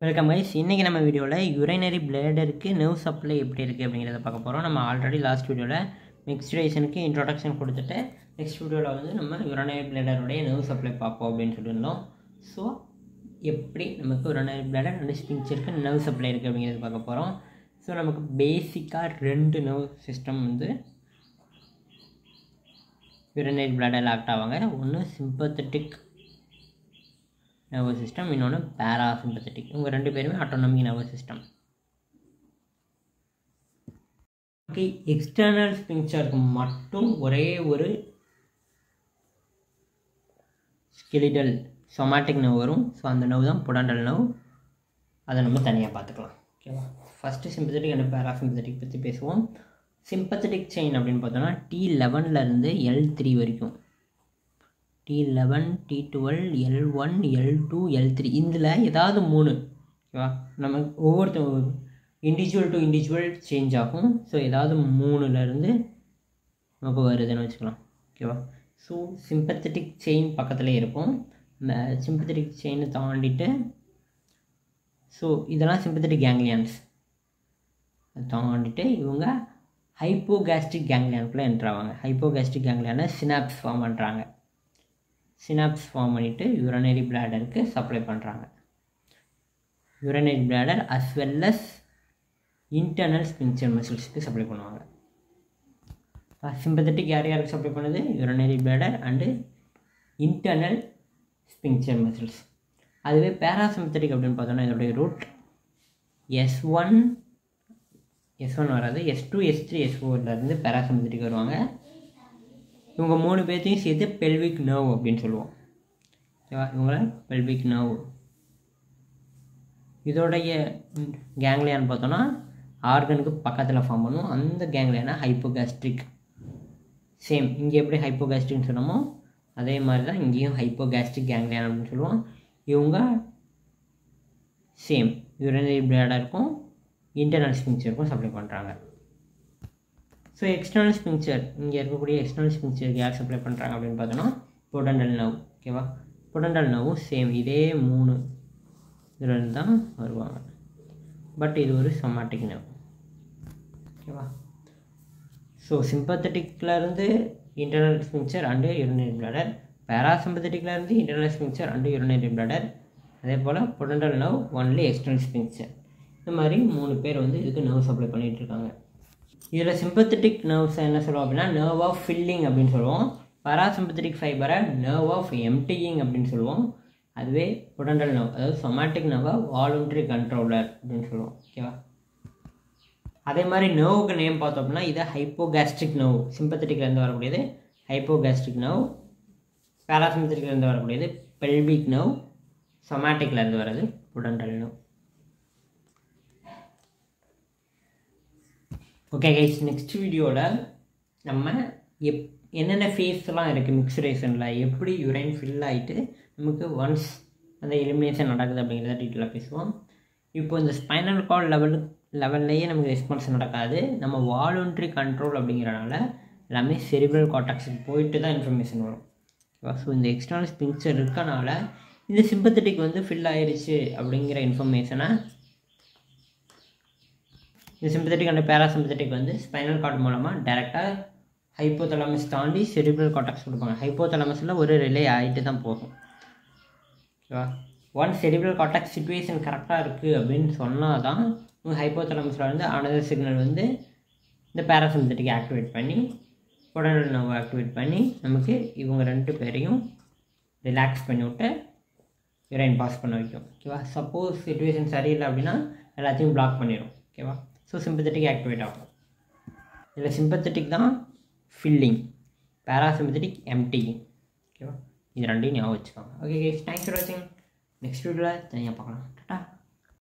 welcome guys இன்றைக்கி நம்ம வீடியோவில் யுரைனரி பிளேடருக்கு நர்வ் சப்ளை எப்படி இருக்குது அப்படிங்கிறத பார்க்க போகிறோம் நம்ம ஆல்ரெடி லாஸ்ட் வீடியோவில் மிக்ஸ்டேஷனுக்கு இன்ட்ரொடக்ஷன் கொடுத்துட்டு நெக்ஸ்ட் வீடியோவில் வந்து நம்ம யுரைனரி பிளேடருடைய நர்வ் சப்ளை பார்ப்போம் அப்படின்னு சொல்லியிருந்தோம் ஸோ எப்படி நமக்கு யுரைனரி பிளேடர் அண்ட் ஸ்பிங்சருக்கு நர்வ் சப்ளை இருக்குது அப்படிங்கிறத பார்க்க போகிறோம் ஸோ நமக்கு பேசிக்காக ரெண்டு நர்வ் சிஸ்டம் வந்து யுரைனரி பிளேடரில் ஆக்ட் ஆவாங்க ஒன்று சிம்பத்தட்டிக் நர்வஸ் சிஸ்டம் இன்னொன்று பேராசிம்பத்தட்டிக் இவங்க ரெண்டு பேருமே autonomic nervous system okay external ஸ்பிங்சருக்கு மட்டும் ஒரே ஒரு ஸ்கெலிட்டல் சொமாட்டிக் நர்வ் வரும் ஸோ அந்த நர்வ் தான் புடண்டல் நர்வ் அதை நம்ம தனியாக பார்த்துக்கலாம் ஓகேவா ஃபஸ்ட்டு சிம்பத்தட்டிக் அண்ட் பேராசிம்பத்தட்டிக் பற்றி பேசுவோம் சிம்பத்தட்டிக் செயின் அப்படின்னு பார்த்தோன்னா டி லெவன்லேருந்து எல் த்ரீ வரைக்கும் T eleven T twelve L one L two L three இதில் ஏதாவது மூணு ஓகேவா நம்ம ஒவ்வொருத்த இண்டிவிஜுவல் டு இண்டிவிஜுவல் சேஞ்ச் ஆகும் ஸோ ஏதாவது மூணுலேருந்து நமக்கு வருதுன்னு வச்சுக்கலாம் ஓகேவா ஸோ சிம்பத்தட்டிக் செயின் பக்கத்தில் இருக்கும் இந்த சிம்பத்தட்டிக் செயினை தாண்டிட்டு ஸோ இதெல்லாம் சிம்பத்தட்டிக் கேங்லியான்ஸ் தாண்டிட்டு இவங்க ஹைப்போகாஸ்ட்ரிக் கேங்லியானுக்குள்ளே என்ட்ராவாங்க ஹைப்போகாஸ்ட்ரிக் கேங்லியான சினாப்ஸ் ஃபார்ம் பண்ணுறாங்க சினாப்ஸ் ஃபார்ம் பண்ணிவிட்டு யுரனரி பிளாடருக்கு சப்ளை பண்ணுறாங்க urinary bladder as well as internal sphincter மசில்ஸ்க்கு சப்ளை பண்ணுவாங்க சிம்பத்தட்டிக் யார் யாருக்கு சப்ளை பண்ணுது urinary bladder and internal sphincter muscles அதுவே பேராசிம்பத்தட்டிக் அப்படின்னு பார்த்தோன்னா இதோடைய root S one S one வராது S two S three S ஃபோர்லேருந்து பேராசிம்பத்தட்டிக் வருவாங்க இவங்க மூணு பேர்த்தையும் சேர்த்து பெல்விக் நர்வ் அப்படின்னு சொல்லுவோம் ஓகேவா இவங்கள பெல்விக் நர்வ் இதோடைய கேங்லியான்னு பார்த்தோன்னா ஆர்கனுக்கு பக்கத்தில் ஃபார்ம் பண்ணும் அந்த கேங்லியானா ஹைப்போகாஸ்ட்ரிக் சேம் இங்கே எப்படி ஹைப்போகாஸ்ட்ரிக்னு சொன்னோமோ அதே மாதிரி தான் இங்கேயும் ஹைப்போகாஸ்ட்ரிக் கேங்லியான் அப்படின்னு சொல்லுவோம் இவங்க சேம் யூரினரி பிளேடருக்கும் இன்டர்னல் ஸ்பிங்சருக்கும் சப்ளை பண்ணுறாங்க ஸோ எக்ஸ்டர்னல் ஸ்பிங்சர் இங்கே இருக்கக்கூடிய எக்ஸ்டர்னல் ஸ்பிங்சருக்கு யார் சப்ளை பண்ணுறாங்க அப்படின்னு பார்த்தோன்னா பொடண்டல் நவ் ஓகேவா பொடண்டல் நவும் சேம் இதே மூணு இதில் தான் வருவாங்க பட் இது ஒரு சொமாட்டிக் நவ் ஓகேவா ஸோ சிம்பத்தட்டிக்லேருந்து internal sphincter and urinary bladder பேராசிம்பத்தட்டிக்லேருந்து internal sphincter and urinary bladder அதே போல் pudendal nerve only external sphincter இந்த மாதிரி மூணு பேர் வந்து இதுக்கு நர்வ் சப்ளை பண்ணிகிட்ருக்காங்க இதில் சிம்பத்தட்டிக் நர்வ்ஸ் என்ன சொல்லுவோம் அப்படின்னா நர்வ் ஆஃப் ஃபில்லிங் அப்படின்னு சொல்லுவோம் பராசிம்பத்தட்டிக் ஃபைபரை நர்வ் ஆஃப் எம்டியிங் அப்படின்னு சொல்லுவோம் அதுவே புடண்டல் நர்வ் அதாவது சொமாட்டிக் நர்வை வாலண்ட்ரி கண்ட்ரோலர் அப்படின்னு சொல்லுவோம் ஓகேவா அதே மாதிரி நர்வுக்கு நேம் பார்த்தோம் அப்படின்னா இது ஹைப்போகாஸ்ட்ரிக் நர்வ் சிம்பத்தட்டிக்லேருந்து வரக்கூடியது ஹைப்போகாஸ்ட்ரிக் நர்வ் பேராசிம்பத்தட்டிக்லேருந்து வரக்கூடியது பெல்விக் நர்வ் சொமாட்டிக்லேருந்து வர்றது pudendal nerve okay guys next வீடியோவில் நம்ம எப் என்னென்ன ஃபேஸ்லாம் இருக்குது மிக்சரேஷனில் எப்படி யுரைன் ஃபில் ஆகிட்டு நமக்கு ஒன்ஸ் அந்த எலிமினேஷன் நடக்குது அப்படிங்கிறத டீட்டெயிலாக பேசுவோம் இப்போ இந்த ஸ்பைனல் கார்டு லெவல் லெவல்லையே நமக்கு ரெஸ்பான்ஸ் நடக்காது நம்ம வாலண்ட்ரி கண்ட்ரோல் அப்படிங்கிறனால எல்லாமே செரிபிரல் காட்டாக்ஸுக்கு போயிட்டு தான் இன்ஃபர்மேஷன் வரும் ஓகேவா ஸோ இந்த எக்ஸ்டர்னல் ஸ்பிங்சர் இருக்கனால இந்த சிம்பத்தட்டிக் வந்து ஃபில் ஆயிடுச்சு அப்படிங்கிற இன்ஃபர்மேஷனை இந்த சிம்பத்தட்டிக் அண்ட் பேராசிம்பத்தட்டிக் வந்து ஸ்பைனல் கார்டு மூலமாக டேரெக்டாக ஹைப்போதலமஸ் தாண்டி செரிபிரல் காட்டாக்ஸ் கொடுப்பாங்க ஹைப்போதலமஸில் ஒரு ரிலே ஆகிட்டு தான் போகும் ஓகேவா ஒன் செரிபிரல் காட்டாக்ஸ் சுச்சுவேஷன் கரெக்டாக இருக்குது அப்படின்னு சொன்னால் தான் உங்கள் ஹைப்போதலமஸில் வந்து அனதர் சிக்னல் வந்து இந்த பேராசிம்பத்தட்டிக் ஆக்டிவேட் பண்ணி உடனே நம்ம ஆக்டிவேட் பண்ணி நமக்கு இவங்க ரெண்டு பேரையும் ரிலாக்ஸ் பண்ணி விட்டு யூரைன் பாஸ் பண்ண வைக்கும் ஓகேவா சப்போஸ் சுச்சுவேஷன் சரியில்லை அப்படின்னா எல்லாத்தையும் பிளாக் பண்ணிடும் ஓகேவா ஸோ சிம்பத்தட்டிக் ஆக்டிவேட் ஆகும் இதில் சிம்பத்தட்டிக் தான் ஃபில்லிங் பேராசிம்பத்தட்டிக் எம்டிங் ஓகேவா இது ரெண்டையும் ஞாபகம் வச்சுக்கோங்க ஓகே கேஸ் தேங்க்ஸ் ஃபார் வாட்சிங் நெக்ஸ்ட் வீடியோவில் தனியாக பார்க்கலாம் டாட்டா